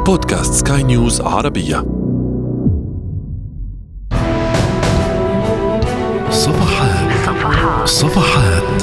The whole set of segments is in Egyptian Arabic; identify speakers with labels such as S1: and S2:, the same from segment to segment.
S1: بودكاست سكاي نيوز عربية صفحات صفحات صفحات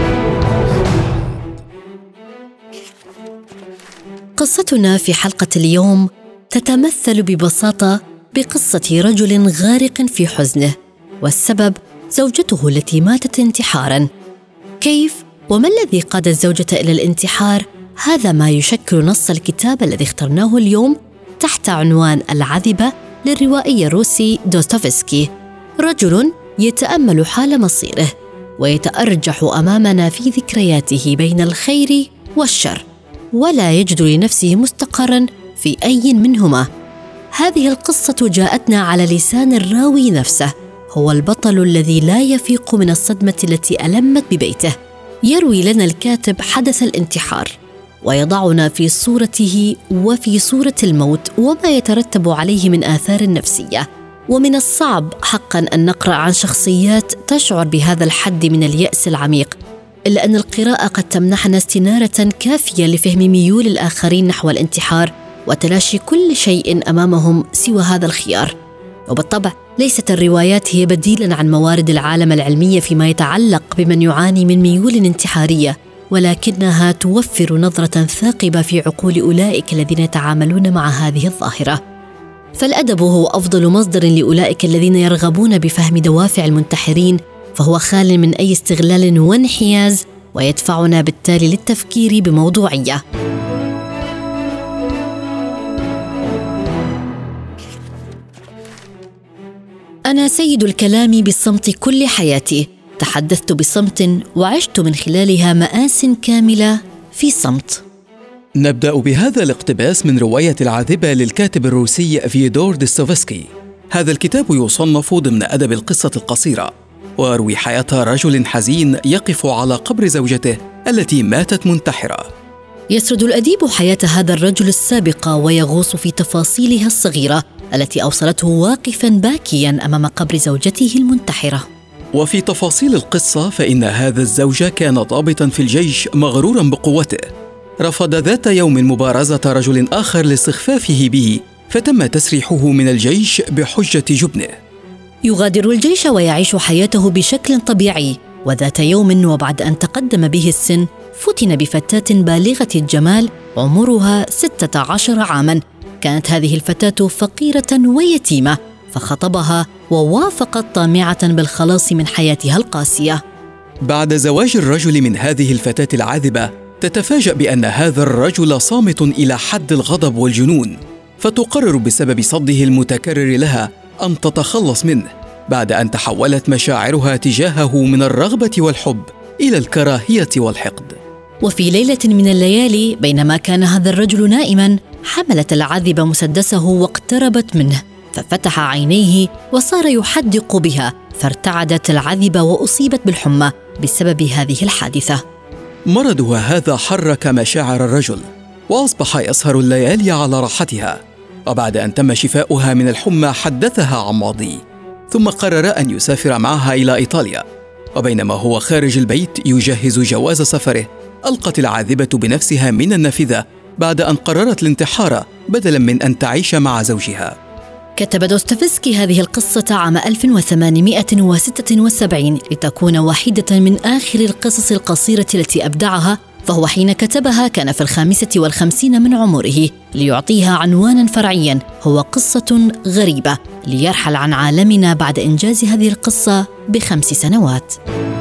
S2: قصتنا في حلقة اليوم تتمثل ببساطة بقصة رجل غارق في حزنه والسبب زوجته التي ماتت انتحارا كيف وما الذي قاد الزوجة إلى الانتحار هذا ما يشكل نص الكتاب الذي اخترناه اليوم تحت عنوان العذبة للروائي الروسي دوستوفسكي رجل يتأمل حال مصيره ويتأرجح أمامنا في ذكرياته بين الخير والشر ولا يجد لنفسه مستقرا في أي منهما هذه القصة جاءتنا على لسان الراوي نفسه هو البطل الذي لا يفيق من الصدمة التي ألمت ببيته يروي لنا الكاتب حدث الانتحار ويضعنا في صورته وفي صوره الموت وما يترتب عليه من اثار نفسيه ومن الصعب حقا ان نقرا عن شخصيات تشعر بهذا الحد من الياس العميق الا ان القراءه قد تمنحنا استناره كافيه لفهم ميول الاخرين نحو الانتحار وتلاشي كل شيء امامهم سوى هذا الخيار وبالطبع ليست الروايات هي بديلا عن موارد العالم العلميه فيما يتعلق بمن يعاني من ميول انتحاريه ولكنها توفر نظره ثاقبه في عقول اولئك الذين يتعاملون مع هذه الظاهره فالادب هو افضل مصدر لاولئك الذين يرغبون بفهم دوافع المنتحرين فهو خال من اي استغلال وانحياز ويدفعنا بالتالي للتفكير بموضوعيه انا سيد الكلام بالصمت كل حياتي تحدثت بصمت وعشت من خلالها مآس كاملة في صمت
S3: نبدأ بهذا الاقتباس من رواية العاذبة للكاتب الروسي فيودور ديستوفسكي هذا الكتاب يصنف ضمن أدب القصة القصيرة ويروي حياة رجل حزين يقف على قبر زوجته التي ماتت منتحرة
S2: يسرد الأديب حياة هذا الرجل السابقة ويغوص في تفاصيلها الصغيرة التي أوصلته واقفا باكيا أمام قبر زوجته المنتحرة
S3: وفي تفاصيل القصة فإن هذا الزوج كان ضابطا في الجيش مغرورا بقوته رفض ذات يوم مبارزة رجل آخر لاستخفافه به فتم تسريحه من الجيش بحجة جبنه
S2: يغادر الجيش ويعيش حياته بشكل طبيعي وذات يوم وبعد أن تقدم به السن فتن بفتاة بالغة الجمال عمرها 16 عاما كانت هذه الفتاة فقيرة ويتيمة فخطبها ووافقت طامعه بالخلاص من حياتها القاسيه
S3: بعد زواج الرجل من هذه الفتاه العاذبه تتفاجا بان هذا الرجل صامت الى حد الغضب والجنون فتقرر بسبب صده المتكرر لها ان تتخلص منه بعد ان تحولت مشاعرها تجاهه من الرغبه والحب الى الكراهيه والحقد
S2: وفي ليله من الليالي بينما كان هذا الرجل نائما حملت العاذبه مسدسه واقتربت منه ففتح عينيه وصار يحدق بها فارتعدت العذبه واصيبت بالحمى بسبب هذه الحادثه
S3: مرضها هذا حرك مشاعر الرجل واصبح يسهر الليالي على راحتها وبعد ان تم شفاؤها من الحمى حدثها عن ماضيه ثم قرر ان يسافر معها الى ايطاليا وبينما هو خارج البيت يجهز جواز سفره القت العاذبه بنفسها من النافذه بعد ان قررت الانتحار بدلا من ان تعيش مع زوجها
S2: كتب دوستويفسكي هذه القصة عام 1876 لتكون واحدة من آخر القصص القصيرة التي أبدعها فهو حين كتبها كان في الخامسة والخمسين من عمره ليعطيها عنوانا فرعيا هو قصة غريبة ليرحل عن عالمنا بعد إنجاز هذه القصة بخمس سنوات.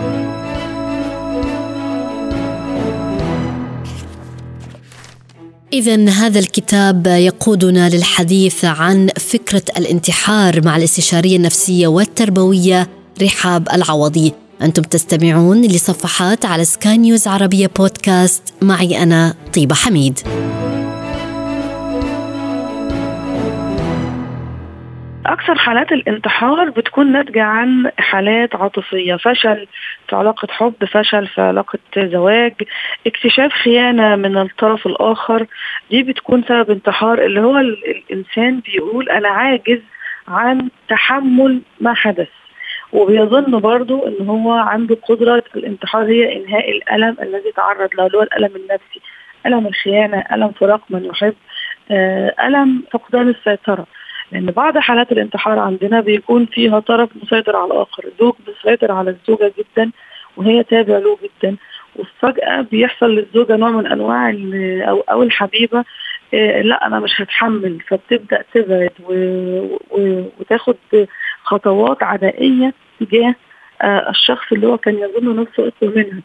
S2: إذا هذا الكتاب يقودنا للحديث عن فكرة الانتحار مع الاستشارية النفسية والتربوية رحاب العوضي أنتم تستمعون لصفحات على سكاي نيوز عربية بودكاست معي أنا طيبة حميد
S4: أكثر حالات الانتحار بتكون ناتجة عن حالات عاطفية فشل في علاقة حب فشل في علاقة زواج اكتشاف خيانة من الطرف الآخر دي بتكون سبب انتحار اللي هو الإنسان بيقول أنا عاجز عن تحمل ما حدث وبيظن برضو ان هو عنده قدرة الانتحار هي انهاء الالم الذي تعرض له اللي هو الالم النفسي الم الخيانة الم فراق من يحب آه، الم فقدان السيطره لان بعض حالات الانتحار عندنا بيكون فيها طرف مسيطر على الاخر زوج مسيطر على الزوجه جدا وهي تابع له جدا وفجاه بيحصل للزوجه نوع من انواع او او الحبيبه إيه لا انا مش هتحمل فبتبدا تبعد وتاخد خطوات عدائيه تجاه آه الشخص اللي هو كان يظن نفسه اقوى منها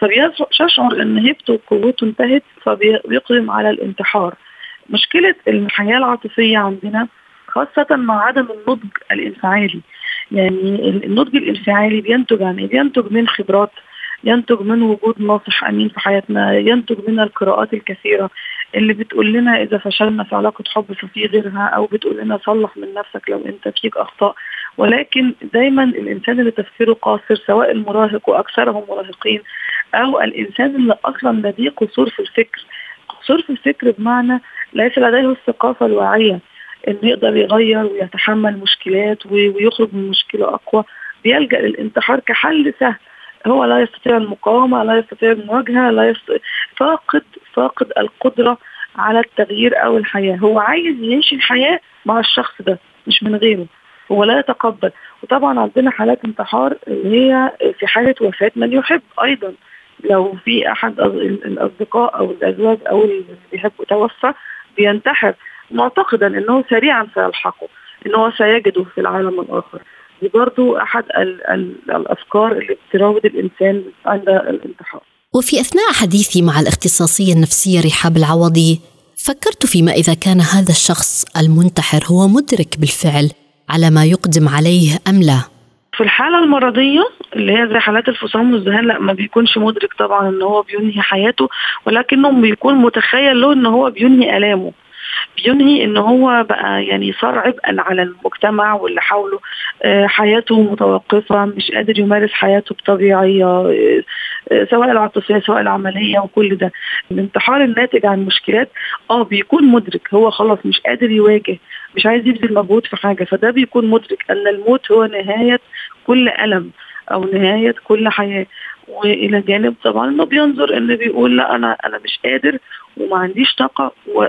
S4: فبيشعر ان هيبته وقوته انتهت فبيقدم على الانتحار مشكله الحياه العاطفيه عندنا خاصه مع عدم النضج الانفعالي يعني النضج الانفعالي بينتج عن ايه؟ بينتج من خبرات ينتج من وجود ناصح امين في حياتنا ينتج من القراءات الكثيره اللي بتقول لنا اذا فشلنا في علاقه حب ففي غيرها او بتقول لنا صلح من نفسك لو انت فيك اخطاء ولكن دايما الانسان اللي تفكيره قاصر سواء المراهق واكثرهم مراهقين او الانسان اللي اصلا لديه قصور في الفكر قصور في الفكر بمعنى ليس لديه الثقافه الواعيه انه يقدر يغير ويتحمل مشكلات ويخرج من مشكله اقوى بيلجا للانتحار كحل سهل هو لا يستطيع المقاومه لا يستطيع المواجهه لا يستطيع فاقد فاقد القدره على التغيير او الحياه هو عايز يعيش الحياه مع الشخص ده مش من غيره هو لا يتقبل وطبعا عندنا حالات انتحار اللي هي في حاله وفاه من يحب ايضا لو في احد الاصدقاء او الازواج او اللي بيحبوا توفى بينتحر معتقدا انه سريعا سيلحقه انه سيجده في العالم الاخر دي برضو احد ال ال الافكار اللي بتراود الانسان عند الانتحار
S2: وفي اثناء حديثي مع الاختصاصيه النفسيه رحاب العوضي فكرت فيما اذا كان هذا الشخص المنتحر هو مدرك بالفعل على ما يقدم عليه ام لا
S4: في الحاله المرضيه اللي هي زي حالات الفصام والذهان لا ما بيكونش مدرك طبعا ان هو بينهي حياته ولكنه بيكون متخيل له ان هو بينهي الامه بينهي ان هو بقى يعني صار عبئا على المجتمع واللي حوله آه، حياته متوقفه مش قادر يمارس حياته بطبيعيه آه، آه، سواء العاطفيه سواء العمليه وكل ده الانتحار الناتج عن مشكلات اه بيكون مدرك هو خلاص مش قادر يواجه مش عايز يبذل مجهود في حاجه فده بيكون مدرك ان الموت هو نهايه كل الم او نهايه كل حياه والى جانب طبعا انه بينظر ان بيقول لا انا انا مش قادر وما عنديش طاقه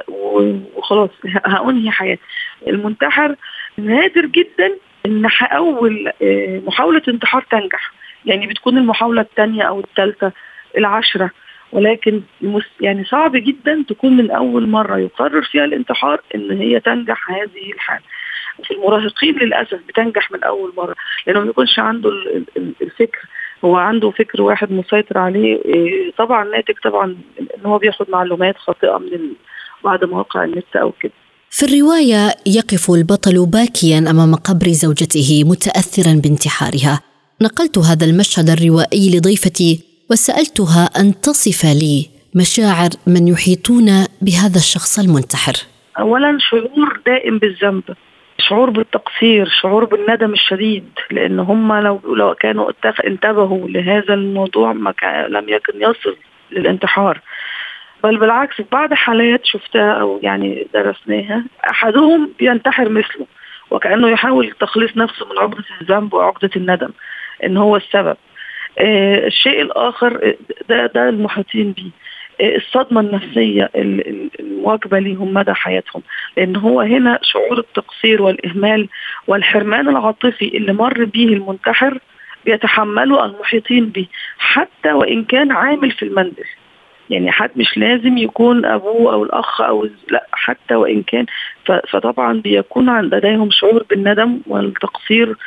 S4: وخلاص هانهي حياتي المنتحر نادر جدا ان اول آه، محاوله انتحار تنجح يعني بتكون المحاوله الثانيه او الثالثه العشره ولكن يعني صعب جدا تكون من اول مره يقرر فيها الانتحار ان هي تنجح هذه الحاله في المراهقين للاسف بتنجح من اول مره لانه ما بيكونش عنده الفكر هو عنده فكر واحد مسيطر عليه إيه، طبعا ناتج طبعا ان هو بياخد معلومات خاطئه من بعض مواقع النت او كده
S2: في الروايه يقف البطل باكيا امام قبر زوجته متاثرا بانتحارها نقلت هذا المشهد الروائي لضيفتي وسالتها ان تصف لي مشاعر من يحيطون بهذا الشخص المنتحر
S4: اولا شعور دائم بالذنب شعور بالتقصير شعور بالندم الشديد لان هم لو لو كانوا انتبهوا لهذا الموضوع ما لم يكن يصل للانتحار بل بالعكس في بعض حالات شفتها او يعني درسناها احدهم بينتحر مثله وكانه يحاول تخليص نفسه من عقده الذنب وعقده الندم ان هو السبب آه الشيء الاخر ده ده المحيطين بيه الصدمه النفسيه المواكبه ليهم مدى حياتهم لان هو هنا شعور التقصير والاهمال والحرمان العاطفي اللي مر به المنتحر بيتحمله المحيطين به حتى وان كان عامل في المنزل يعني حد مش لازم يكون ابوه او الاخ او لا حتى وان كان فطبعا بيكون عند لديهم شعور بالندم والتقصير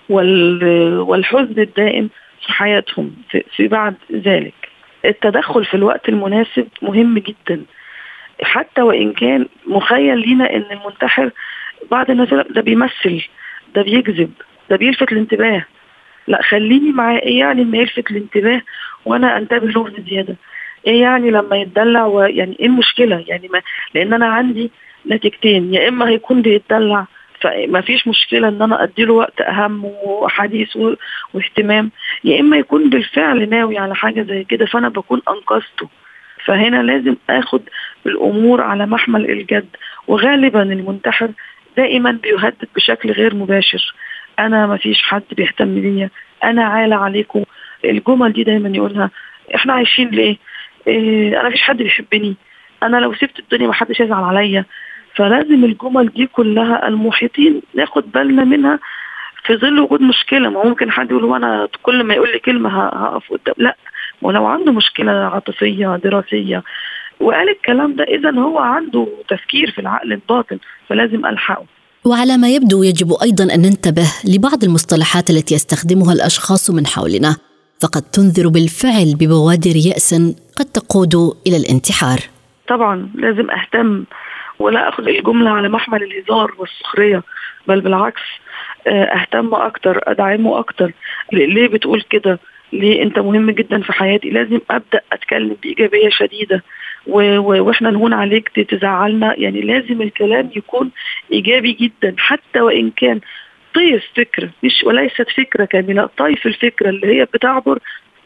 S4: والحزن الدائم في حياتهم في بعد ذلك التدخل في الوقت المناسب مهم جدا حتى وان كان مخيل لينا ان المنتحر بعض الناس ده بيمثل ده بيكذب ده بيلفت الانتباه لا خليني معاه ايه يعني ما يلفت الانتباه وانا انتبه له بزياده ايه يعني لما يتدلع ويعني ايه المشكله يعني ما لان انا عندي نتيجتين يا اما هيكون بيتدلع فما فيش مشكله ان انا ادي له وقت اهم وحديث واهتمام يا اما يكون بالفعل ناوي على حاجه زي كده فانا بكون انقذته فهنا لازم اخد الامور على محمل الجد وغالبا المنتحر دائما بيهدد بشكل غير مباشر انا ما فيش حد بيهتم بيا انا عالة عليكم الجمل دي دايما يقولها احنا عايشين ليه إيه انا فيش حد بيحبني انا لو سبت الدنيا ما حدش يزعل عليا فلازم الجمل دي كلها المحيطين ناخد بالنا منها في ظل وجود مشكله ما ممكن حد يقول وانا كل ما يقول لي كلمه هقف قدام لا ولو عنده مشكله عاطفيه دراسيه وقال الكلام ده اذا هو عنده تفكير في العقل الباطن فلازم الحقه
S2: وعلى ما يبدو يجب ايضا ان ننتبه لبعض المصطلحات التي يستخدمها الاشخاص من حولنا فقد تنذر بالفعل ببوادر ياس قد تقود الى الانتحار
S4: طبعا لازم اهتم ولا اخذ الجمله على محمل الهزار والسخريه بل بالعكس آه، اهتم اكتر ادعمه اكتر ليه بتقول كده ليه انت مهم جدا في حياتي لازم ابدا اتكلم بايجابيه شديده و... و... واحنا نهون عليك تزعلنا يعني لازم الكلام يكون ايجابي جدا حتى وان كان طيف فكره مش وليست فكره كامله طيف الفكره اللي هي بتعبر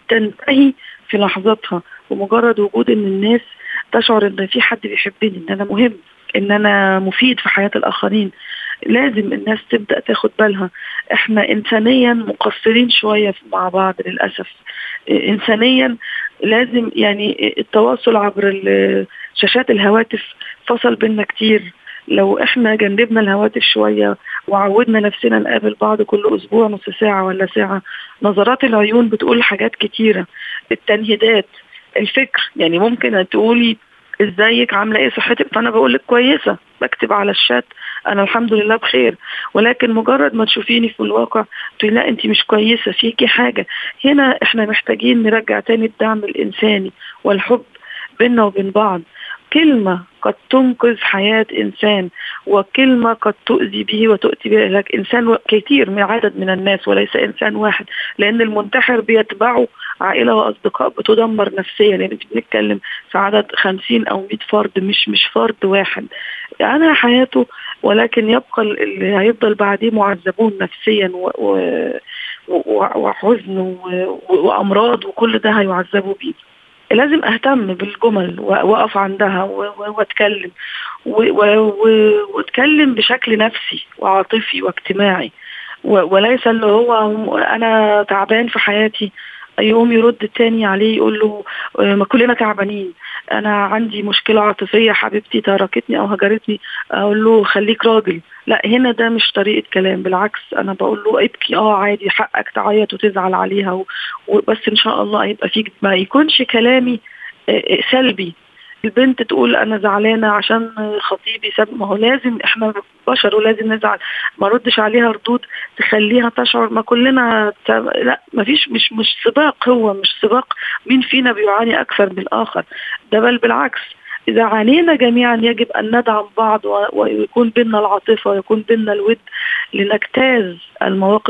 S4: تنتهي في لحظتها ومجرد وجود ان الناس تشعر ان في حد بيحبني ان انا مهم ان انا مفيد في حياه الاخرين لازم الناس تبدا تاخد بالها احنا انسانيا مقصرين شويه مع بعض للاسف انسانيا لازم يعني التواصل عبر شاشات الهواتف فصل بينا كتير لو احنا جنبنا الهواتف شويه وعودنا نفسنا نقابل بعض كل اسبوع نص ساعه ولا ساعه نظرات العيون بتقول حاجات كتيره التنهيدات الفكر يعني ممكن تقولي ازيك عامله ايه صحتك فانا بقول لك كويسه بكتب على الشات انا الحمد لله بخير ولكن مجرد ما تشوفيني في الواقع تقولي لا انت مش كويسه فيكي حاجه هنا احنا محتاجين نرجع تاني الدعم الانساني والحب بيننا وبين بعض كلمة قد تنقذ حياة إنسان وكلمة قد تؤذي به وتؤتي به لك إنسان كثير من عدد من الناس وليس إنسان واحد لأن المنتحر بيتبعه عائلة وأصدقاء بتدمر نفسيا يعني بنتكلم في عدد خمسين أو مئة فرد مش مش فرد واحد أنا حياته ولكن يبقى اللي هيفضل بعديه معذبون نفسيا و, و وحزن وامراض وكل ده هيعذبوا بيه لازم اهتم بالجمل واقف عندها واتكلم واتكلم بشكل نفسي وعاطفي واجتماعي وليس اللي هو انا تعبان في حياتي يقوم يرد التاني عليه يقول له آه، ما كلنا تعبانين انا عندي مشكله عاطفيه حبيبتي تركتني او هجرتني اقول له خليك راجل لا هنا ده مش طريقه كلام بالعكس انا بقول له ابكي اه عادي حقك تعيط وتزعل عليها وبس ان شاء الله هيبقى فيك ما يكونش كلامي آه، آه، سلبي البنت تقول انا زعلانه عشان خطيبي ساب ما هو لازم احنا بشر ولازم نزعل ما ردش عليها ردود تخليها تشعر ما كلنا لا ما فيش مش مش سباق هو مش سباق مين فينا بيعاني اكثر من الاخر ده بل بالعكس إذا عانينا جميعا يجب أن ندعم بعض ويكون بيننا العاطفة ويكون بيننا الود لنجتاز المواقف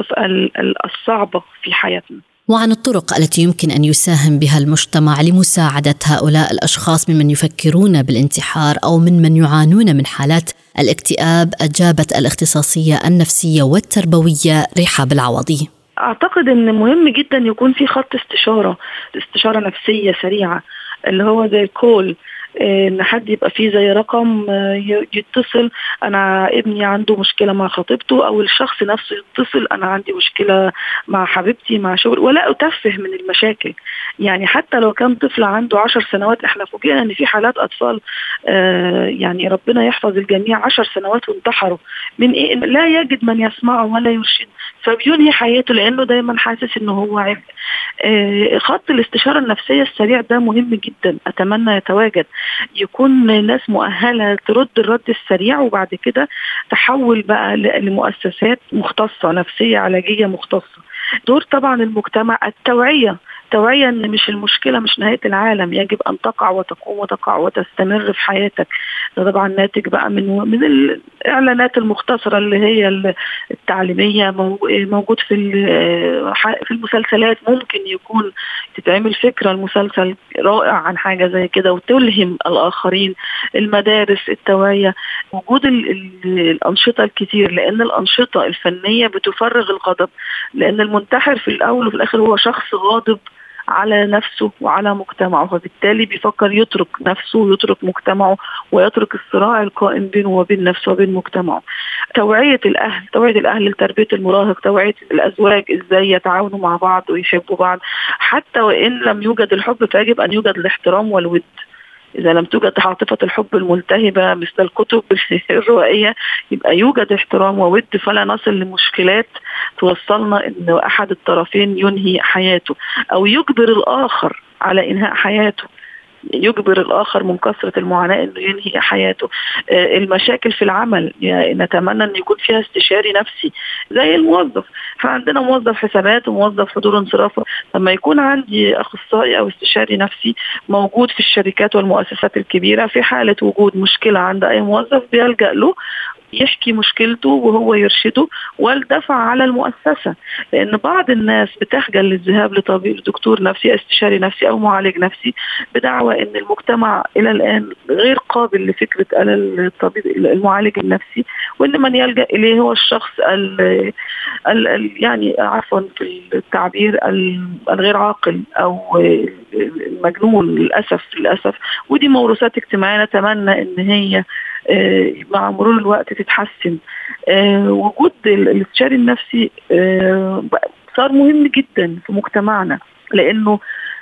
S4: الصعبة في حياتنا
S2: وعن الطرق التي يمكن ان يساهم بها المجتمع لمساعده هؤلاء الاشخاص ممن يفكرون بالانتحار او ممن يعانون من حالات الاكتئاب اجابت الاختصاصيه النفسيه والتربويه رحاب العوضي.
S4: اعتقد ان مهم جدا يكون في خط استشاره، استشاره نفسيه سريعه اللي هو زي الكول ان حد يبقى فيه زي رقم آه، يتصل انا ابني عنده مشكله مع خطيبته او الشخص نفسه يتصل انا عندي مشكله مع حبيبتي مع شغل ولا اتفه من المشاكل يعني حتى لو كان طفل عنده عشر سنوات احنا فوجئنا ان في حالات اطفال آه، يعني ربنا يحفظ الجميع عشر سنوات وانتحروا من ايه لا يجد من يسمعه ولا يرشد فبينهي حياته لانه دايما حاسس انه هو عبء آه، خط الاستشاره النفسيه السريع ده مهم جدا اتمنى يتواجد يكون ناس مؤهله ترد الرد السريع وبعد كده تحول بقى لمؤسسات مختصه نفسيه علاجيه مختصه دور طبعا المجتمع التوعيه توعية ان مش المشكلة مش نهاية العالم يجب ان تقع وتقوم وتقع وتستمر في حياتك ده طبعا ناتج بقى من من الاعلانات المختصرة اللي هي التعليمية موجود في في المسلسلات ممكن يكون تتعمل فكرة المسلسل رائع عن حاجة زي كده وتلهم الاخرين المدارس التوعية وجود الانشطة الكتير لان الانشطة الفنية بتفرغ الغضب لان المنتحر في الاول وفي الاخر هو شخص غاضب على نفسه وعلى مجتمعه فبالتالي بيفكر يترك نفسه ويترك مجتمعه ويترك الصراع القائم بينه وبين نفسه وبين مجتمعه توعية الأهل توعية الأهل لتربية المراهق توعية الأزواج إزاي يتعاونوا مع بعض ويحبوا بعض حتى وإن لم يوجد الحب فيجب أن يوجد الاحترام والود إذا لم توجد عاطفة الحب الملتهبة مثل الكتب الروائية يبقى يوجد احترام وود فلا نصل لمشكلات توصلنا أن أحد الطرفين ينهي حياته أو يجبر الآخر على إنهاء حياته يجبر الاخر من كثره المعاناه انه ينهي حياته آه، المشاكل في العمل يعني نتمنى ان يكون فيها استشاري نفسي زي الموظف فعندنا موظف حسابات وموظف حضور انصراف لما يكون عندي اخصائي او استشاري نفسي موجود في الشركات والمؤسسات الكبيره في حاله وجود مشكله عند اي موظف بيلجا له يحكي مشكلته وهو يرشده والدفع على المؤسسة لأن بعض الناس بتخجل للذهاب لطبيب دكتور نفسي استشاري نفسي أو معالج نفسي بدعوى أن المجتمع إلى الآن غير قابل لفكرة الطبيب المعالج النفسي وأن من يلجأ إليه هو الشخص ال ال يعني عفوا في التعبير الغير عاقل أو المجنون للأسف للأسف ودي موروثات اجتماعية نتمنى أن هي آه، مع مرور الوقت تتحسن آه، وجود الاستشاري النفسي آه، صار مهم جدا في مجتمعنا لانه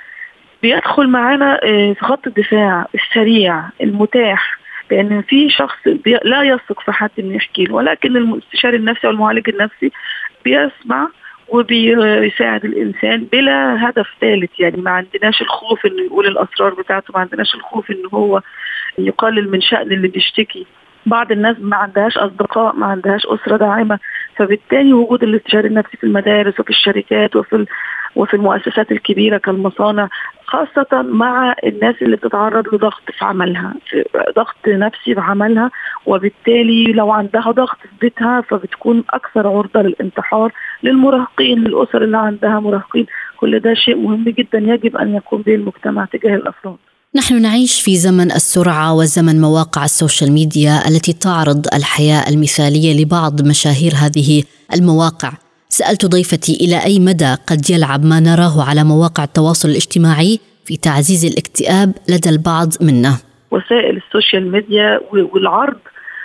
S4: بيدخل معانا في خط الدفاع السريع المتاح لان في شخص لا يثق في حد انه يحكي له ولكن الاستشاري النفسي او المعالج النفسي بيسمع وبيساعد الانسان بلا هدف ثالث يعني ما عندناش الخوف انه يقول الاسرار بتاعته ما عندناش الخوف انه هو يقلل من شأن اللي بيشتكي بعض الناس ما عندهاش اصدقاء ما عندهاش اسره داعمه فبالتالي وجود الاستشاري النفسي في المدارس وفي الشركات وفي وفي المؤسسات الكبيره كالمصانع خاصة مع الناس اللي بتتعرض لضغط في عملها في ضغط نفسي في عملها وبالتالي لو عندها ضغط في بيتها فبتكون أكثر عرضة للانتحار للمراهقين للأسر اللي عندها مراهقين كل ده شيء مهم جدا يجب أن يكون به المجتمع تجاه الأفراد
S2: نحن نعيش في زمن السرعه وزمن مواقع السوشيال ميديا التي تعرض الحياه المثاليه لبعض مشاهير هذه المواقع سالت ضيفتي الى اي مدى قد يلعب ما نراه على مواقع التواصل الاجتماعي في تعزيز الاكتئاب لدى البعض منا
S4: وسائل السوشيال ميديا والعرض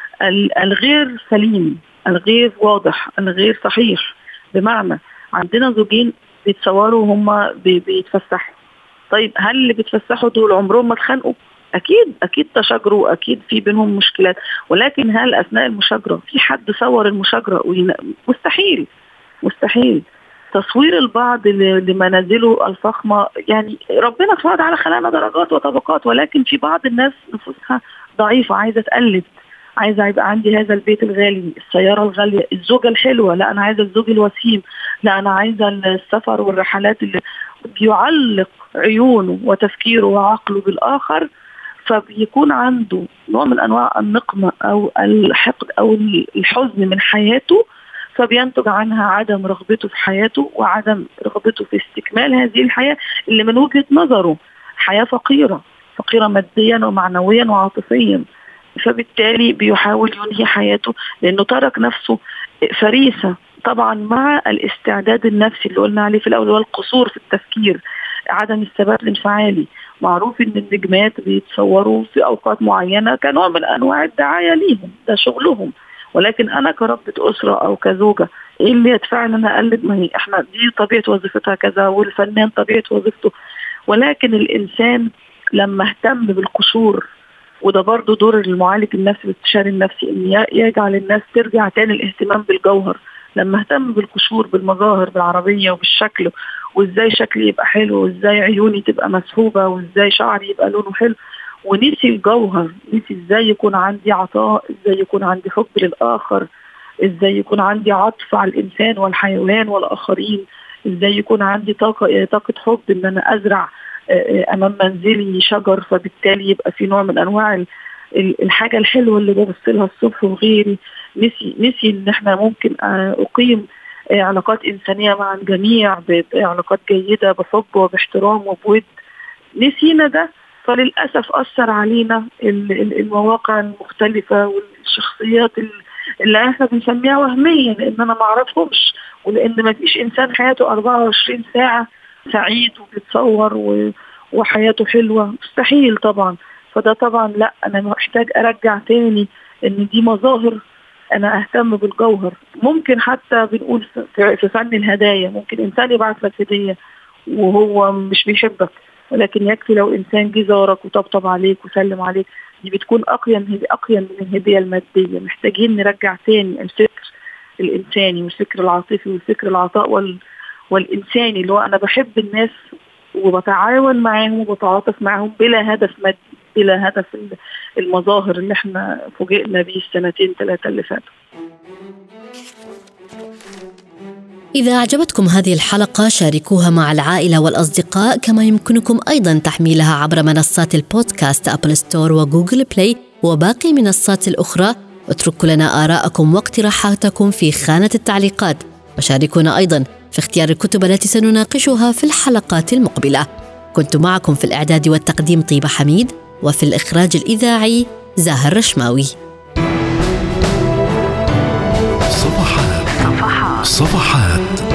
S4: الغير سليم الغير واضح الغير صحيح بمعنى عندنا زوجين بيتصوروا وهم بيتفسحوا طيب هل اللي بيتفسحوا دول عمرهم ما اتخانقوا؟ اكيد اكيد تشاجروا اكيد في بينهم مشكلات ولكن هل اثناء المشاجره في حد صور المشاجره مستحيل مستحيل تصوير البعض لمنازله الفخمه يعني ربنا سبحانه وتعالى خلقنا درجات وطبقات ولكن في بعض الناس نفوسها ضعيفه عايزه تقلد عايزه يبقى عندي هذا البيت الغالي السياره الغاليه الزوجه الحلوه لا انا عايزه الزوج الوسيم لا انا عايزه السفر والرحلات اللي بيعلق عيونه وتفكيره وعقله بالاخر فبيكون عنده نوع من انواع النقمه او الحقد او الحزن من حياته فبينتج عنها عدم رغبته في حياته وعدم رغبته في استكمال هذه الحياه اللي من وجهه نظره حياه فقيره فقيره ماديا ومعنويا وعاطفيا فبالتالي بيحاول ينهي حياته لانه ترك نفسه فريسه طبعا مع الاستعداد النفسي اللي قلنا عليه في الاول هو القصور في التفكير عدم الثبات الانفعالي معروف ان النجمات بيتصوروا في اوقات معينه كنوع من انواع الدعايه ليهم ده شغلهم ولكن انا كربة اسره او كزوجه ايه اللي يدفعني ان انا اقلد ما هي احنا دي طبيعه وظيفتها كذا والفنان طبيعه وظيفته ولكن الانسان لما اهتم بالقشور وده برضه دور المعالج النفسي والاستشاري النفسي ان يجعل الناس ترجع تاني الاهتمام بالجوهر لما اهتم بالقشور بالمظاهر بالعربيه وبالشكل وازاي شكلي يبقى حلو وازاي عيوني تبقى مسحوبه وازاي شعري يبقى لونه حلو ونسي الجوهر نسي ازاي يكون عندي عطاء ازاي يكون عندي حب للاخر ازاي يكون عندي عطف على الانسان والحيوان والاخرين ازاي يكون عندي طاقه طاقه حب ان انا ازرع امام منزلي شجر فبالتالي يبقى في نوع من انواع الحاجه الحلوه اللي ببص لها الصبح وغيري نسي نسي ان احنا ممكن اقيم علاقات انسانيه مع الجميع بعلاقات جيده بحب وباحترام وبود نسينا ده فللاسف اثر علينا المواقع المختلفه والشخصيات اللي احنا بنسميها وهميه لان انا ما اعرفهمش ولان ما فيش انسان حياته 24 ساعه سعيد وبيتصور وحياته حلوه مستحيل طبعا فده طبعا لا انا محتاج ارجع تاني ان دي مظاهر انا اهتم بالجوهر ممكن حتى بنقول في فن الهدايا ممكن انسان يبعث لك هديه وهو مش بيحبك ولكن يكفي لو انسان جه زارك وطبطب عليك وسلم عليك دي بتكون اقيم اقيم من الهديه الماديه محتاجين نرجع تاني الفكر الانساني والفكر العاطفي والفكر العطاء وال والانساني اللي هو انا بحب الناس وبتعاون معاهم وبتعاطف معاهم بلا هدف مادي بلا هدف المظاهر اللي احنا فوجئنا بيه السنتين ثلاثه اللي فاتوا
S2: إذا أعجبتكم هذه الحلقة شاركوها مع العائلة والأصدقاء كما يمكنكم أيضا تحميلها عبر منصات البودكاست أبل ستور وجوجل بلاي وباقي المنصات الأخرى اتركوا لنا آراءكم واقتراحاتكم في خانة التعليقات وشاركونا أيضا في اختيار الكتب التي سنناقشها في الحلقات المقبلة كنت معكم في الإعداد والتقديم طيبة حميد وفي الإخراج الإذاعي زاهر رشماوي
S1: صفحات صفحات صفحات